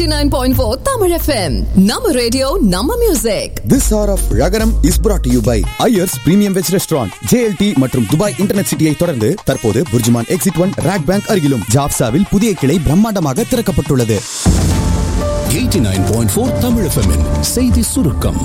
89.4 Tamil FM. Nama radio, Nama music. This hour of Ragaram is brought to you by Ayers Premium Veg Restaurant, JLT மற்றும் Dubai internet சிட்டியை தொடர்ந்து தற்போது BurJuman exit one RAK bank அருகிலும் ஜாப்சாவில் புதிய கிளை பிரம்மாண்டமாக திறக்கப்பட்டுள்ளது 89.4 Tamil FM -இன் செய்தி சுருக்கம்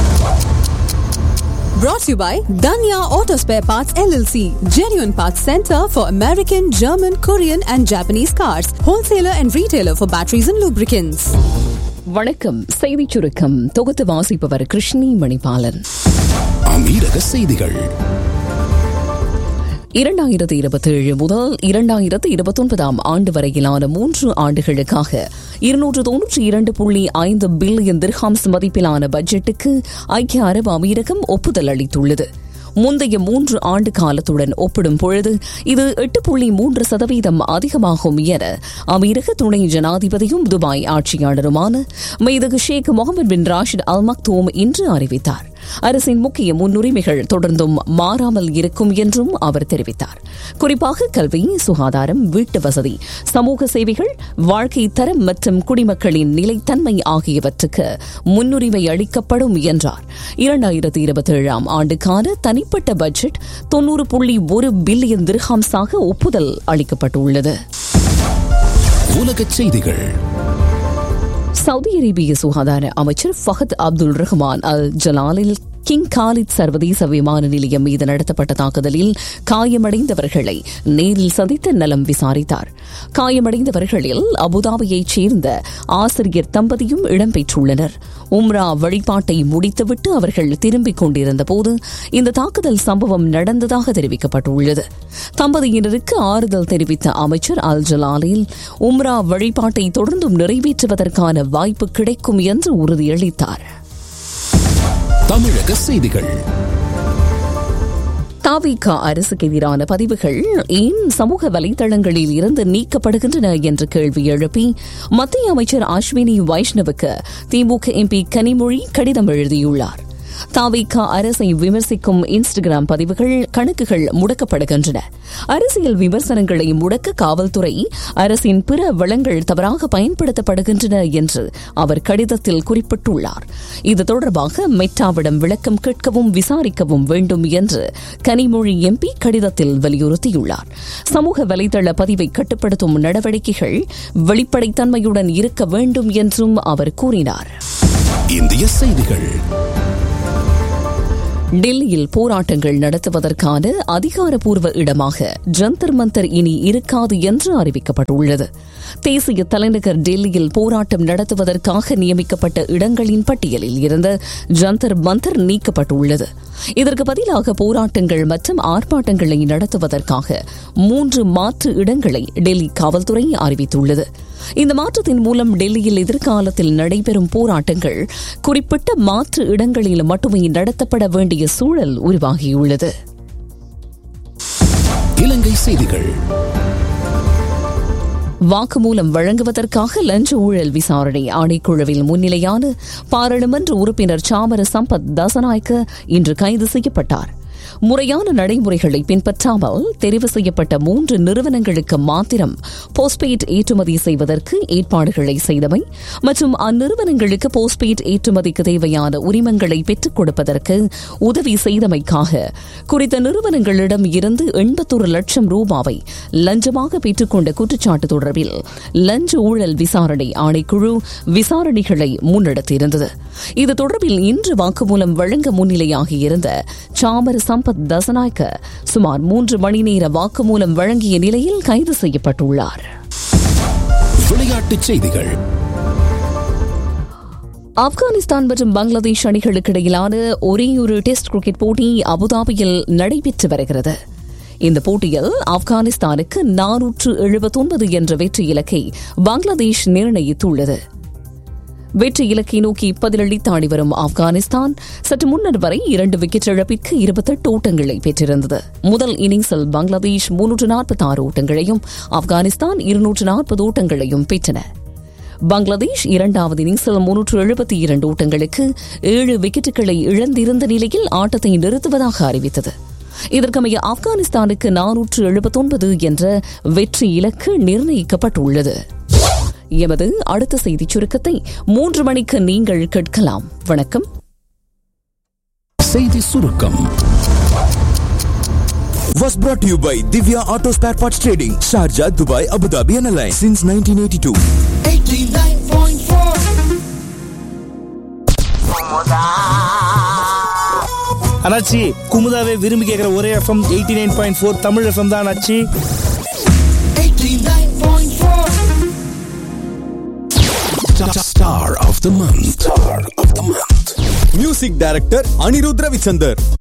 Brought to you by Danya Auto Spare Parts LLC. Genuine Parts Center for American, German, Korean and Japanese cars. Wholesaler and retailer for batteries and lubricants. வணக்கம் செய்திச் சுருக்கம் தொகுத்து வாசிப்பவர் கிருஷ்ணி மணிபாலன் அமீரக செய்திகள் இரண்டாயிரத்து இருபத்தேழு முதல் இரண்டாயிரத்து இருபத்தொன்பதாம் ஆண்டு வரையிலான மூன்று ஆண்டுகளுக்காக இருநூற்று தொன்னூற்றி இரண்டு புள்ளி ஐந்து பில்லியன் திர்ஹாம்ஸ் மதிப்பிலான பட்ஜெட்டுக்கு ஐக்கிய அரபு அமீரகம் ஒப்புதல் அளித்துள்ளது முந்தைய மூன்று ஆண்டு காலத்துடன் ஒப்பிடும் பொழுது இது எட்டு புள்ளி மூன்று சதவீதம் அதிகமாகும் என அமீரக துணை ஜனாதிபதியும் துபாய் ஆட்சியாளருமான மெய்தகு Sheikh Mohammed bin Rashid Al Maktoum இன்று அறிவித்தார் அரசின் முக்கிய முன்னுரிமைகள் தொடர்ந்தும் மாறாமல் இருக்கும் என்றும் அவர் தெரிவித்தார் குறிப்பாக கல்வி சுகாதாரம் வீட்டு வசதி சமூக சேவைகள் வாழ்க்கை தரம் மற்றும் குடிமக்களின் நிலைத்தன்மை ஆகியவற்றுக்கு முன்னுரிமை அளிக்கப்படும் என்றார் இரண்டாயிரத்தி இருபத்தி ஏழாம் ஆண்டுக்கான தனிப்பட்ட பட்ஜெட் தொன்னூறு புள்ளி ஒரு பில்லியன் திர்ஹாம்ஸாக ஒப்புதல் அளிக்கப்பட்டுள்ளது உலகச் செய்திகள் சவுதி அரேபிய சுகாதார அமைச்சர் ஃபஹத் அப்துல் ரஹ்மான் அல் ஜலாலில் கிங் காலித் சர்வதேச விமான நிலையம் மீது நடத்தப்பட்ட தாக்குதலில் காயமடைந்தவர்களை நேரில் சந்தித்து நலம் விசாரித்தார் காயமடைந்தவர்களில் அபுதாபியைச் சேர்ந்த ஆசிரியர் தம்பதியும் இடம்பெற்றுள்ளனர் உம்ரா வழிபாட்டை முடித்துவிட்டு அவர்கள் திரும்பிக் கொண்டிருந்த போது இந்த தாக்குதல் சம்பவம் நடந்ததாக தெரிவிக்கப்பட்டுள்ளது தம்பதியினருக்கு ஆறுதல் தெரிவித்த அமைச்சர் அல் ஜலாலில் உம்ரா வழிபாட்டை தொடர்ந்தும் நிறைவேற்றுவதற்கான வாய்ப்பு கிடைக்கும் என்று உறுதியளித்தார் தமிழக செய்திகள் தாவிகா அரசுக்கு எதிரான பதிவுகள் ஏன் சமூக வலைதளங்களில் இருந்து நீக்கப்படுகின்றன என்ற கேள்வி எழுப்பி மத்திய அமைச்சர் அஸ்வினி வைஷ்ணவுக்கு திமுக எம்பி கனிமொழி கடிதம் எழுதியுள்ளார் தாவிகா அரசை விமர்சிக்கும் இன்ஸ்டாகிராம் பதிவுகள் கணக்குகள் முடக்கப்படுகின்றன அரசியல் விமர்சனங்களை முடக்க காவல்துறை அரசின் பிற வளங்கள் தவறாக பயன்படுத்தப்படுகின்றன என்று அவர் கடிதத்தில் குறிப்பிட்டுள்ளார் இது தொடர்பாக மெட்டாவிடம் விளக்கம் கேட்கவும் விசாரிக்கவும் வேண்டும் என்று கனிமொழி எம்பி கடிதத்தில் வலியுறுத்தியுள்ளார் சமூக வலைதள பதிவை கட்டுப்படுத்தும் நடவடிக்கைகள் வெளிப்படைத்தன்மையுடன் இருக்க வேண்டும் என்றும் அவர் கூறினார் இந்திய செய்திகள் டெல்லியில் போராட்டங்கள் நடத்துவதற்கான அதிகாரப்பூர்வ இடமாக ஜந்தர் மந்தர் இனி இருக்காது என்று அறிவிக்கப்பட்டுள்ளது தேசிய தலைநகர் டெல்லியில் போராட்டம் நடத்துவதற்காக நியமிக்கப்பட்ட இடங்களின் பட்டியலில் இருந்து ஜந்தர் மந்தர் நீக்கப்பட்டுள்ளது இதற்கு பதிலாக போராட்டங்கள் மற்றும் ஆர்ப்பாட்டங்களை நடத்துவதற்காக மூன்று மாற்று இடங்களை டெல்லி காவல்துறை அறிவித்துள்ளது இந்த மாற்றத்தின் மூலம் டெல்லியில் எதிர்காலத்தில் நடைபெறும் போராட்டங்கள் குறிப்பிட்ட மாற்று இடங்களில் மட்டுமே நடத்தப்பட வேண்டிய சூழல் உருவாகியுள்ளது இலங்கை செய்திகள் வாக்குமூலம் வழங்குவதற்காக லஞ்ச ஊழல் விசாரணை ஆணைக்குழுவில் முன்னிலையான பாராளுமன்ற உறுப்பினர் சாமர சம்பத் தசநாயக்க இன்று கைது செய்யப்பட்டார் முறையான நடைமுறைகளை பின்பற்றாமல் தெரிவு செய்யப்பட்ட மூன்று நிறுவனங்களுக்கு மாத்திரம் போஸ்ட்பெய்ட் ஏற்றுமதி செய்வதற்கு ஏற்பாடுகளை செய்தமை மற்றும் அந்நிறுவனங்களுக்கு போஸ்ட்பெய்ட் ஏற்றுமதிக்கு தேவையான உரிமங்களை பெற்றுக் கொடுப்பதற்கு உதவி செய்தமைக்காக குறித்த நிறுவனங்களிடம் இருந்து எண்பத்தொரு லட்சம் ரூபாவை லஞ்சமாக பெற்றுக்கொண்ட குற்றச்சாட்டு தொடர்பில் லஞ்ச ஊழல் விசாரணை ஆணைக்குழு விசாரணைகளை முன்னெடுத்திருந்தது இது தொடர்பில் இன்று வாக்குமூலம் வழங்க முன்னிலையாகியிருந்த சாமர சம்பத் தசநாயக்க சுமார் மூன்று மணி நேர வாக்குமூலம் வழங்கிய நிலையில் கைது செய்யப்பட்டுள்ளார் விளையாட்டுச் செய்திகள் ஆப்கானிஸ்தான் மற்றும் பங்களாதேஷ் அணிகளுக்கு இடையிலான ஒரேயொரு டெஸ்ட் கிரிக்கெட் போட்டி அபுதாபியில் நடைபெற்று வருகிறது இந்த போட்டியில் ஆப்கானிஸ்தானுக்கு நானூற்று எழுபத்தொன்பது என்ற வெற்றி இலக்கை பங்களாதேஷ் நிர்ணயித்துள்ளது வெற்றி இலக்கை நோக்கி பதிலளித்து ஆடி வரும் ஆப்கானிஸ்தான் சற்று முன்னர் வரை இரண்டு விக்கெட் இழப்பிற்கு இருபத்தெட்டு ஓட்டங்களை பெற்றிருந்தது முதல் இன்னிங்ஸில் பங்களாதேஷ் முன்னூற்று நாற்பத்தி ஆறு ஓட்டங்களையும் ஆப்கானிஸ்தான் இருநூற்று நாற்பது ஓட்டங்களையும் பெற்றன பங்களாதேஷ் இரண்டாவது இன்னிங்ஸில் முன்னூற்று எழுபத்தி இரண்டு ஓட்டங்களுக்கு ஏழு விக்கெட்டுகளை இழந்திருந்த நிலையில் ஆட்டத்தை நிறுத்துவதாக அறிவித்தது இதற்கமைய ஆப்கானிஸ்தானுக்கு நானூற்று எழுபத்தொன்பது என்ற வெற்றி இலக்கு நிர்ணயிக்கப்பட்டுள்ளது எமது அடுத்த செய்திச் சுருக்கத்தை மூன்று மணிக்கு நீங்கள் கேட்கலாம் வணக்கம் செய்தி சுருக்கம் was brought to you by Divya Auto Spare Parts Trading, Sharjah, Dubai, Abu Dhabi and Alliance since 1982. அண்ணாச்சி குமுதாவை விரும்பி கேட்குற ஒரே FM eighty nine point four Tamil FM தான் அண்ணாச்சி Star of the month. Star of the month. Music director Anirudh Ravichander